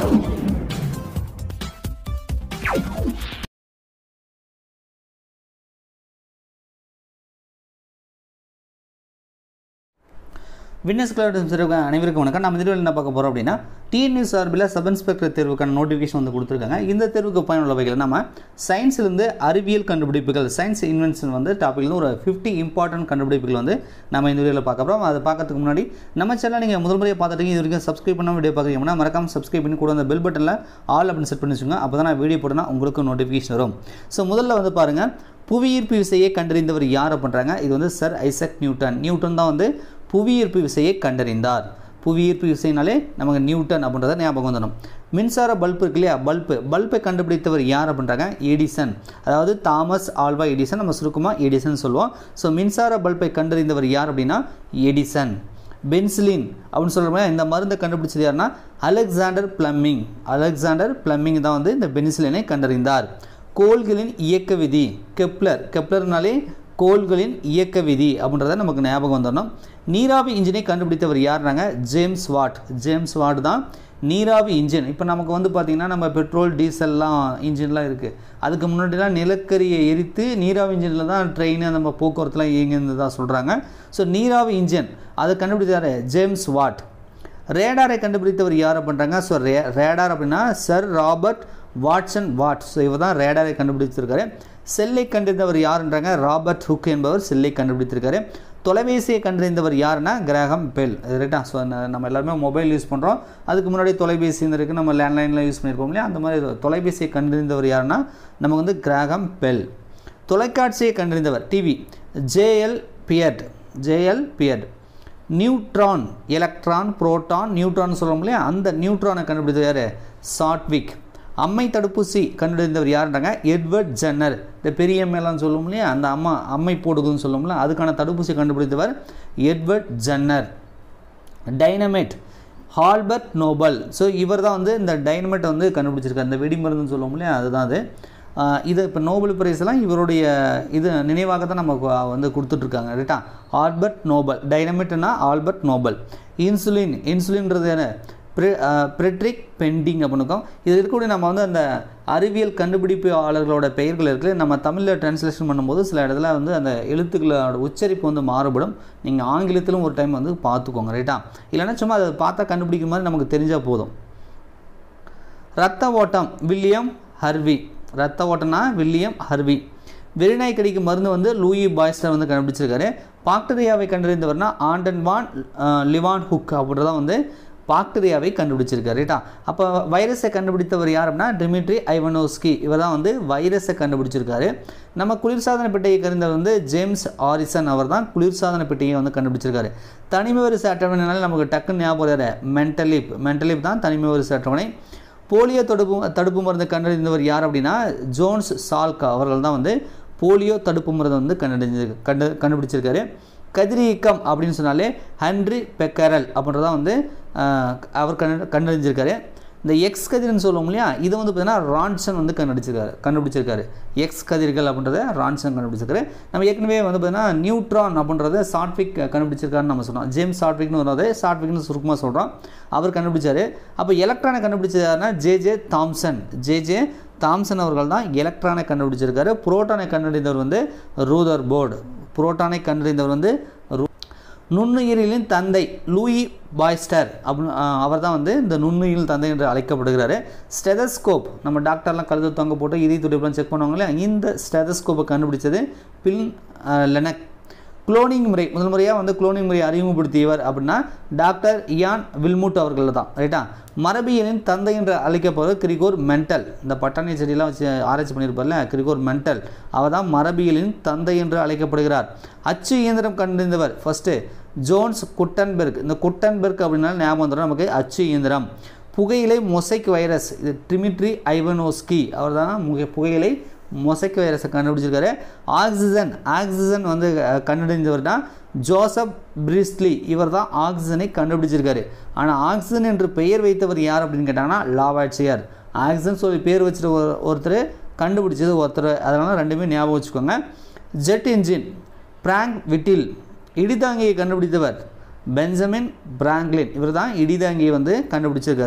witness cloud இருக்க அனைவருக்கும் வணக்கம் நம்ம இந்த என்ன பார்க்க போகிறோம் அப்படின்னா டிஎன்யூ சார்பில் சப் இன்ஸ்பெக்டர் தேர்வுக்கான நோட்டிஃபிகேஷன் வந்து கொடுத்துருக்காங்க இந்த தேர்வுக்கு பயனுள்ள வகையில் நம்ம சயின்ஸ்லேருந்து அறிவியல் கண்டுபிடிப்புகள் சயின்ஸ் இன்வென்ஷன் வந்து டாப்பிக்லேருந்து ஒரு ஃபிஃப்டி இம்பார்ட்டன்ட் கண்டுபிடிப்புகள் வந்து நம்ம இந்த வீடியோவில் பார்க்க போகிறோம் அதை பார்க்கறதுக்கு முன்னாடி நம்ம சேனல் நீங்கள் முதல் முறையாக பார்த்துட்டு இது வரைக்கும் சப்ஸ்கிரைப் பண்ண வீடியோ பார்க்குறீங்கன்னா மறக்காம சப்ஸ்கிரைப் பண்ணி கூட அந்த பெல் பட்டனில் ஆல் அப்படின்னு செட் பண்ணி வச்சுங்க அப்போ தான் நான் வீடியோ போட்டேன்னா உங்களுக்கு நோட்டிஃபிகேஷன் வரும் ஸோ முதல்ல வந்து பாருங்கள் புவியீர்ப்பு விசையை கண்டறிந்தவர் யார் பண்ணுறாங்க இது வந்து சர் ஐசக் நியூட்டன் நியூட்டன் தான் வந்து புவியீர்ப்பு விசையை கண்டறிந்தார் புவியீர்ப்பு விசைனாலே நமக்கு நியூட்டன் அப்படின்றத ஞாபகம் வந்துடும் மின்சார பல்பு இருக்கு இல்லையா பல்பு பல்பை கண்டுபிடித்தவர் யார் அப்படின்றாங்க எடிசன் அதாவது தாமஸ் ஆல்வா எடிசன் நம்ம சுருக்கமாக எடிசன் சொல்லுவோம் ஸோ மின்சார பல்பை கண்டறிந்தவர் யார் அப்படின்னா எடிசன் பென்சிலின் அப்படின்னு சொல்கிற இந்த மருந்தை கண்டுபிடிச்சது யாருன்னா அலெக்சாண்டர் பிளம்மிங் அலெக்சாண்டர் பிளம்மிங் தான் வந்து இந்த பென்சிலினை கண்டறிந்தார் கோள்களின் இயக்க விதி கெப்லர் கெப்லர்னாலே கோள்களின் இயக்க விதி அப்படின்றத நமக்கு ஞாபகம் வந்துடணும் நீராவி இன்ஜினை கண்டுபிடித்தவர் யாருனாங்க ஜேம்ஸ் வாட் ஜேம்ஸ் வாட் தான் நீராவி இன்ஜின் இப்போ நமக்கு வந்து பார்த்திங்கன்னா நம்ம பெட்ரோல் டீசல்லாம் இன்ஜின்லாம் இருக்குது அதுக்கு முன்னாடிலாம் நிலக்கரியை எரித்து நீராவி இன்ஜினில் தான் ட்ரெயின் நம்ம போக்குவரத்துலாம் இயங்குதான் சொல்கிறாங்க ஸோ நீராவி இன்ஜின் அதை கண்டுபிடித்தார் ஜேம்ஸ் வாட் ரேடாரை கண்டுபிடித்தவர் யார் பண்ணுறாங்க ஸோ ரே ரேடார் அப்படின்னா sir Robert Watson Watt so இவர் தான் ரேடாரை கண்டுபிடிச்சிருக்காரு செல்லை கண்டறிந்தவர் யாருன்றாங்க ராபர்ட் ஹுக் என்பவர் செல்லை கண்டுபிடித்திருக்காரு தொலைபேசியை கண்டறிந்தவர் யாருன்னா கிரகம் பெல் ரைட்டா ஸோ நம்ம எல்லாருமே மொபைல் யூஸ் பண்ணுறோம் அதுக்கு முன்னாடி தொலைபேசி இருக்குது நம்ம லேண்ட்லைனில் யூஸ் பண்ணியிருப்போம் இல்லையா அந்த மாதிரி தொலைபேசியை கண்டறிந்தவர் யாருன்னா நமக்கு வந்து கிரகம் பெல் தொலைக்காட்சியை கண்டறிந்தவர் TV JL Baird JL Baird neutron electron proton neutron சொல்கிறோம் இல்லையா அந்த நியூட்ரானை கண்டுபிடித்தது யார் சாட்விக் அம்மை தடுப்பூசி கண்டுபிடித்தவர் யாருன்றாங்க எட்வர்ட் ஜென்னர் இந்த பெரிய மேலாம் சொல்லுவோம் இல்லையா அந்த அம்மா அம்மை போடுகுன்னு சொல்லுவோம்ல அதுக்கான தடுப்பூசி கண்டுபிடித்தவர் Edward Jenner dynamite Albert Nobel so இவர் தான் வந்து இந்த டைனமைட்டை வந்து கண்டுபிடிச்சிருக்காரு இந்த வெடிமருந்துன்னு சொல்லுவோம் இல்லையா அதுதான் அது இது இப்போ நோபல் பிரைஸ்லாம் இவருடைய இது நினைவாக தான் நமக்கு வந்து கொடுத்துட்ருக்காங்க ரைட்டா ஆல்பர்ட் நோபல் டைனமிட்னா ஆல்பர்ட் நோபல் இன்சுலின் இன்சுலின்றது என்ன ப்ரெட்ரிக் பெண்டிங் அப்படின்னுக்கும் இது இருக்கக்கூடிய நம்ம வந்து அந்த அறிவியல் கண்டுபிடிப்பாளர்களோட பெயர்கள் இருக்குது நம்ம தமிழில் டிரான்ஸ்லேஷன் பண்ணும்போது சில இடத்துல வந்து அந்த எழுத்துக்களோட உச்சரிப்பு வந்து மாறுபடும் நீங்கள் ஆங்கிலத்திலும் ஒரு டைம் வந்து பார்த்துக்கோங்க ரைட்டா இல்லைன்னா சும்மா அதை பார்த்தா கண்டுபிடிக்கிற மாதிரி நமக்கு தெரிஞ்சால் போதும் ரத்த ஓட்டம் வில்லியம் ஹர்வி ரத்த ஓட்டம்னா வில்லியம் ஹர்வி வெறிநாய் கடிக்கு மருந்து வந்து லூயி பாய்ஸ்டர் வந்து கண்டுபிடிச்சிருக்காரு பாக்டீரியாவை கண்டறிந்தவர்னா ஆண்டன் வான் லிவான் ஹுக் அப்படின்றதான் வந்து பாக்டீரியாவை கண்டுபிடிச்சிருக்காரு ரைட்டா அப்போ வைரஸை கண்டுபிடித்தவர் யார் அப்படின்னா டிமிட்ரி ஐவனோஸ்கி இவர் தான் வந்து வைரஸை கண்டுபிடிச்சிருக்காரு நம்ம குளிர்சாதன பெட்டையை கறிந்தவர் வந்து ஜேம்ஸ் ஆரிசன் அவர் தான் குளிர்சாதன பெட்டியை வந்து கண்டுபிடிச்சிருக்காரு தனிமை வரிசை அட்டவணைனால நமக்கு டக்குன்னு ஞாபகம் வர மென்டலிப் மென்டலிப் தான் தனிமை வரிசை அட்டவணை போலியோ தடுப்பு தடுப்பு மருந்து கண்டறிந்தவர் யார் அப்படின்னா ஜோன்ஸ் சால்க் அவர்கள் தான் வந்து போலியோ தடுப்பு மருந்து வந்து கண்டறிஞ்சு கண்டு கண்டுபிடிச்சிருக்காரு கதிரியக்கம் அப்படின்னு சொன்னாலே ஹன்ரி பெக்கரல் அப்படின்றதான் வந்து அவர் கண்டு கண்டறிஞ்சிருக்காரு இந்த எக்ஸ் கதிர்னு சொல்லுவோம் இல்லையா இது வந்து பார்த்தீங்கன்னா ரான்சன் வந்து கண்டுபிடிச்சிருக்காரு கண்டுபிடிச்சிருக்காரு எக்ஸ் கதிர்கள் அப்படின்றத ரான்சன் கண்டுபிடிச்சிருக்காரு நம்ம ஏற்கனவே வந்து பார்த்தீங்கன்னா நியூட்ரான் அப்படின்றத சாட்விக் கண்டுபிடிச்சிருக்காருன்னு நம்ம சொன்னோம் ஜேம்ஸ் சாட்விக்னு வருவது சாட்விக்னு சுருக்கமாக சொல்கிறோம் அவர் கண்டுபிடிச்சார் அப்போ எலக்ட்ரானை கண்டுபிடிச்சதாருன்னா J J Thomson J J Thomson அவர்கள் தான் எலக்ட்ரானை கண்டுபிடிச்சிருக்காரு புரோட்டானை கண்டறிந்தவர் வந்து ரூதர் போர்டு புரோட்டானை கண்டறிந்தவர் வந்து நுண்ணுயிரிலின் தந்தை லூயி பாய்ஸ்டர் அப்படின்னு அவர் தான் வந்து இந்த நுண்ணுயிரில் தந்தை என்று அழைக்கப்படுகிறாரு ஸ்டெதஸ்கோப் நம்ம டாக்டர்லாம் கழுத்து தொங்க போட்டு இதய துடிப்புலாம் செக் பண்ணுவாங்களே இந்த ஸ்டெதஸ்கோப்பை கண்டுபிடிச்சது பில் லெனக் குளோனிங் முறை முதல் முறையாக வந்து குளோனிங் முறையை அறிமுகப்படுத்தியவர் அப்படின்னா டாக்டர் இயான் வில்முட் அவர்கள் தான் ரைட்டா மரபியலின் தந்தை என்று அழைக்கப்படுவது கிரிகோர் மென்டல் இந்த பட்டாணி செடியெல்லாம் வச்சு ஆராய்ச்சி பண்ணியிருப்பார்ல கிரிகோர் மென்டல் அவர் தான் மரபியலின் தந்தை என்று அழைக்கப்படுகிறார் அச்சு இயந்திரம் கண்டறிந்தவர் ஃபஸ்ட்டு ஜோன்ஸ் குட்டன்பெர்க் இந்த குட்டன்பெர்க் அப்படின்னா ஞாபகம் வந்துடும் நமக்கு அச்சு இயந்திரம் புகையிலை மொசைக் வைரஸ் இது டிமிட்ரி ஐவனோஸ்கி அவர் தான் முக புகையிலை மொசைக் வைரஸை கண்டுபிடிச்சிருக்காரு ஆக்சிஜன் ஆக்சிஜன் வந்து கண்டுபிடிச்சவர் தான் ஜோசப் பிரிஸ்லி இவர் தான் ஆக்சிஜனை கண்டுபிடிச்சிருக்காரு ஆனால் ஆக்சிஜன் என்று பெயர் வைத்தவர் யார் அப்படின்னு கேட்டாங்கன்னா லாவாட்சியர் ஆக்சிஜன் சொல்லி பேர் வச்சுட்டு ஒருத்தர் கண்டுபிடிச்சது ஒருத்தர் அதனால் ரெண்டுமே ஞாபகம் வச்சுக்கோங்க ஜெட் இன்ஜின் பிராங்க் விட்டில் இடிதாங்கியை கண்டுபிடித்தவர் பெஞ்சமின் பிராங்க்லின் இவர் தான் இடிதாங்கியை வந்து கண்டுபிடிச்சிருக்காரு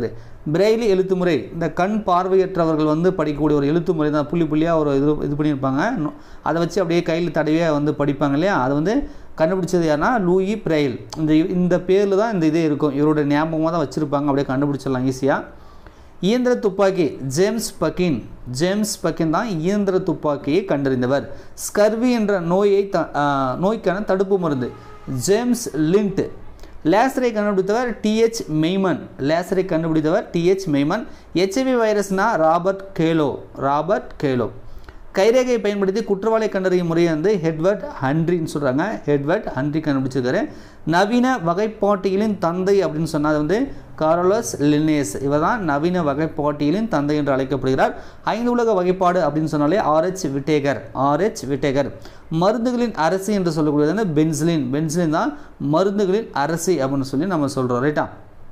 பிரெய்லி எழுத்து முறை இந்த கண் பார்வையற்றவர்கள் வந்து படிக்கக்கூடிய ஒரு எழுத்து முறை தான் புள்ளி புள்ளியாக ஒரு இது இது பண்ணியிருப்பாங்க நோ- அதை வச்சு அப்படியே கையில் தடவியே வந்து படிப்பாங்க இல்லையா அது வந்து கண்டுபிடிச்சது யாருன்னா லூயி பிரெயில் இந்த இந்த பேரில் தான் இந்த இதே இருக்கும் இவரோட ஞாபகமாக தான் வச்சுருப்பாங்க அப்படியே கண்டுபிடிச்சிடலாம் ஈஸியாக இயந்திர துப்பாக்கி ஜேம்ஸ் பக்கின் ஜேம்ஸ் பக்கின் தான் இயந்திர துப்பாக்கியை கண்டறிந்தவர் ஸ்கர்வி என்ற நோயை த ஆ, நோய்க்கான தடுப்பு மருந்து ஜேம்ஸ் லிண்ட் லேசரை கண்டுபிடித்தவர் டிஹெச் மெய்மன் லேசரை கண்டுபிடித்தவர் டிஹெச் மெய்மன் ஹெச்ஐவி வைரஸ்னா ராபர்ட் கேலோ ராபர்ட் கேலோ கைரேகையை பயன்படுத்தி குற்றவாளி கண்டறியும் முறையை வந்து ஹெட்வர்ட் ஹன்ரின்னு சொல்கிறாங்க ஹெட்வர்ட் ஹன்ரி கண்டுபிடிச்சிருக்காரு நவீன வகைப்பாட்டியலின் தந்தை அப்படின்னு சொன்னது வந்து காரோலஸ் லினேஸ் இவர் தான் நவீன வகைப்பாட்டியலின் தந்தை என்று அழைக்கப்படுகிறார் ஐந்து உலக வகைப்பாடு அப்படின்னு சொன்னாலே ஆர்ஹெச் விட்டேகர் ஆர்ஹெச் விட்டேகர் மருந்துகளின் அரசி என்று சொல்லக்கூடியது வந்து பென்சிலின் பென்சிலின் தான் மருந்துகளின் அரசி அப்படின்னு சொல்லி நம்ம சொல்கிறோம் ரைட்டா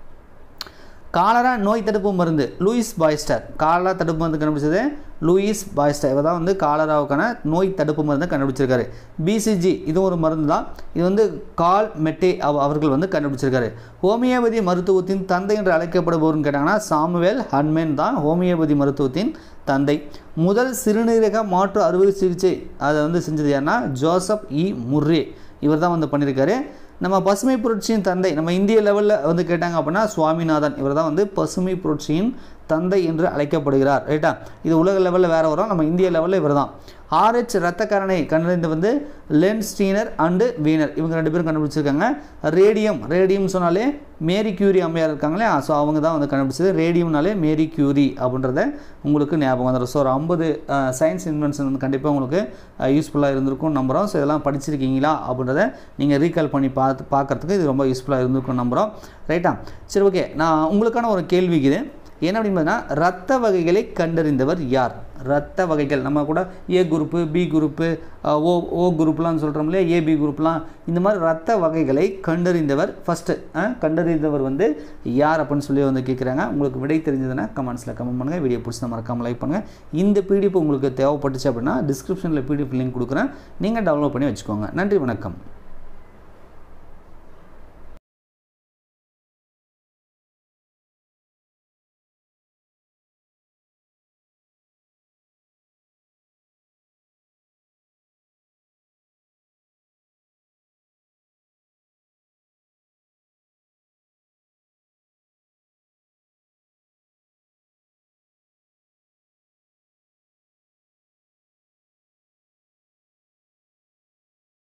காலரா நோய் தடுப்பு மருந்து லூயிஸ் பாய்ஸ்டர் காலரா தடுப்பு மருந்து கண்டுபிடிச்சது லூயிஸ் பாய்ஸ்டர் இவர் தான் வந்து காலராவுக்கான நோய் தடுப்பு மருந்து கண்டுபிடிச்சிருக்காரு பிசிஜி இது ஒரு மருந்து தான் இது வந்து கால் மெட்டே அவ- அவர்கள் வந்து கண்டுபிடிச்சிருக்காரு ஹோமியோபதி மருத்துவத்தின் தந்தை என்று அழைக்கப்படுபவர்னு கேட்டாங்கன்னா சாமுவேல் ஹன்மேன் தான் ஹோமியோபதி மருத்துவத்தின் தந்தை முதல் சிறுநீரக மாற்று அறுவை சிகிச்சை அதை வந்து செஞ்சது யாருன்னா ஜோசப் இ முர்ரே இவர் தான் வந்து பண்ணியிருக்காரு நம்ம பசுமை புரட்சியின் தந்தை நம்ம இந்திய லெவலில் வந்து கேட்டாங்க அப்படின்னா சுவாமிநாதன் இவர் தான் வந்து பசுமை புரட்சியின் தந்தை என்று அழைக்கப்படுகிறார் ரைட்டா இது உலக லெவலில் வேற வரும் நம்ம இந்திய லெவலில் இவர் தான் ஆர்ஹெச் ரத்தக்காரனை கண்டறிந்து வந்து லென் ஸ்டீனர் அண்டு வீனர் இவங்க ரெண்டு பேரும் கண்டுபிடிச்சிருக்காங்க ரேடியம் ரேடியம் சொன்னாலே மேரி கியூரி அம்மையார் இருக்காங்களே ஸோ அவங்க தான் வந்து கண்டுபிடிச்சது ரேடியம்னாலே மேரி கியூரி அப்படின்றத உங்களுக்கு ஞாபகம் வந்துடும் ஸோ ஒரு ஐம்பது சயின்ஸ் இன்வென்ஷன் வந்து கண்டிப்பாக உங்களுக்கு யூஸ்ஃபுல்லாக இருந்திருக்கும் நம்புகிறோம் ஸோ இதெல்லாம் படிச்சிருக்கீங்களா அப்படின்றத நீங்கள் ரீகால் பண்ணி பார்த்து பார்க்கறதுக்கு இது ரொம்ப யூஸ்ஃபுல்லாக இருந்திருக்கும் நம்புகிறோம் ரைட்டா சரி ஓகே நான் உங்களுக்கான ஒரு கேள்விக்கு இது என்ன அப்படின்னு பார்த்தீங்கன்னா ரத்த வகைகளை கண்டறிந்தவர் யார் ரத்த வகைகள் நம்ம கூட A group B group O O குரூப்லாம் சொல்கிறோம் இல்லையா ஏபி குரூப்லாம் இந்த மாதிரி ரத்த வகைகளை கண்டறிந்தவர் ஃபஸ்ட்டு கண்டறிந்தவர் வந்து யார் அப்படின்னு சொல்லி வந்து கேட்குறாங்க உங்களுக்கு விடை தெரிஞ்சதுன்னா கமெண்ட்ஸில் கமெண்ட் பண்ணுங்கள் வீடியோ பிடிச்சி மறக்காமல் லைக் பண்ணுங்கள் இந்த பிடிஎஃப் உங்களுக்கு தேவைப்பட்டுச்சு அப்படின்னா டிஸ்கிரிப்ஷனில் பிடிஎஃப் லிங்க் கொடுக்குறேன் நீங்கள் டவுன்லோட் பண்ணி வச்சுக்கோங்க நன்றி வணக்கம்